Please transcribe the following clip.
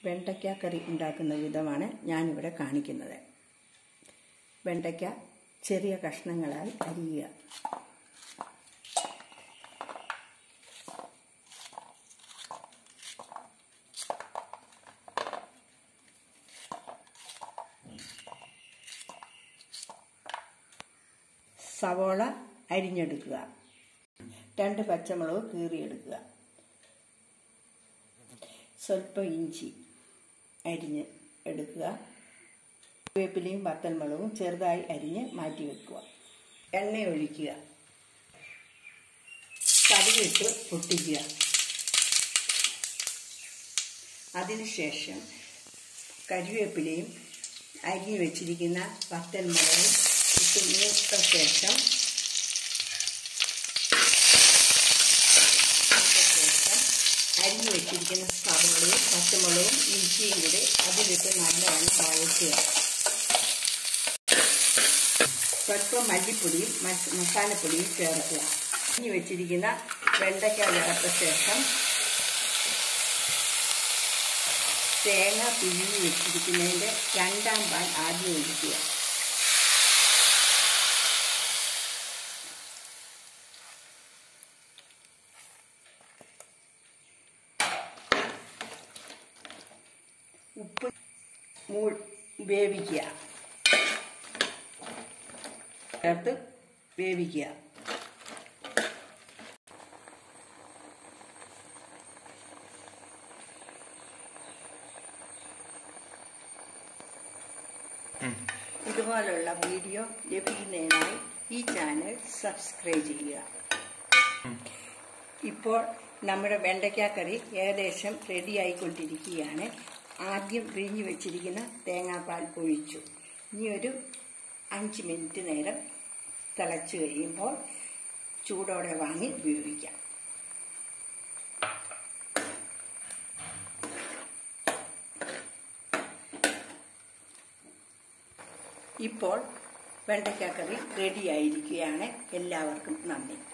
വെണ്ടയ്ക്ക കറി ഉണ്ടാക്കുന്ന വിധമാണ് ഞാനിവിടെ കാണിക്കുന്നത് വെണ്ടയ്ക്ക ചെറിയ കഷ്ണങ്ങളായി അരിയുക സവോള അരിഞ്ഞെടുക്കുക രണ്ട് പച്ചമുളക് കീറിയെടുക്കുക സ്വല്പം ഇഞ്ചി അരിഞ്ഞ് എടുക്കുക വേപ്പിലയും വത്തൽമുളകും ചെറുതായി അരിഞ്ഞ് മാറ്റി വെക്കുക എണ്ണ ഒഴിക്കുക കടുകിട്ട് പൊട്ടിക്കുക അതിനുശേഷം കരിവേപ്പിലയും അരിഞ്ഞ് വെച്ചിരിക്കുന്ന വത്തൽമുളകും ഇട്ട് മൂത്ത ശേഷം ശേഷം അരിഞ്ഞ് വെച്ചിരിക്കുന്ന സവോളയും പച്ചമുളകും ഇഞ്ചിയും കൂടി അതിലിട്ട് നല്ലവണ്ണം വഴറ്റുക സ്വല്പം മല്ലിപ്പൊടിയും മസാലപ്പൊടിയും ചേർക്കുക അരിഞ്ഞ് വെച്ചിരിക്കുന്ന വെണ്ടയ്ക്ക ചേർത്ത ശേഷം തേങ്ങ പിഴിഞ്ഞ് വെച്ചിരിക്കുന്നതിൻ്റെ രണ്ടാം പാൽ ആദ്യം ഒഴിക്കുക ഉപ്പ് മൂ വേവിക്കുക ചേർത്ത് വേവിക്കുക ഇതുപോലുള്ള വീഡിയോ ലഭിക്കുന്നതിനായി ഈ ചാനൽ സബ്സ്ക്രൈബ് ചെയ്യുക ഇപ്പോൾ നമ്മുടെ വെണ്ടയ്ക്ക കറി ഏകദേശം റെഡി ആയിക്കൊണ്ടിരിക്കുകയാണ് ആദ്യം പിഴിഞ്ഞു വെച്ചിരിക്കുന്ന തേങ്ങാപ്പാൽ ഒഴിച്ചു ഇനി ഒരു അഞ്ച് മിനിറ്റ് നേരം തിളച്ച് കഴിയുമ്പോൾ ചൂടോടെ വാങ്ങി ഉപയോഗിക്കാം ഇപ്പോൾ വെണ്ടയ്ക്ക കറി റെഡി ആയിരിക്കുകയാണ് എല്ലാവർക്കും നന്ദി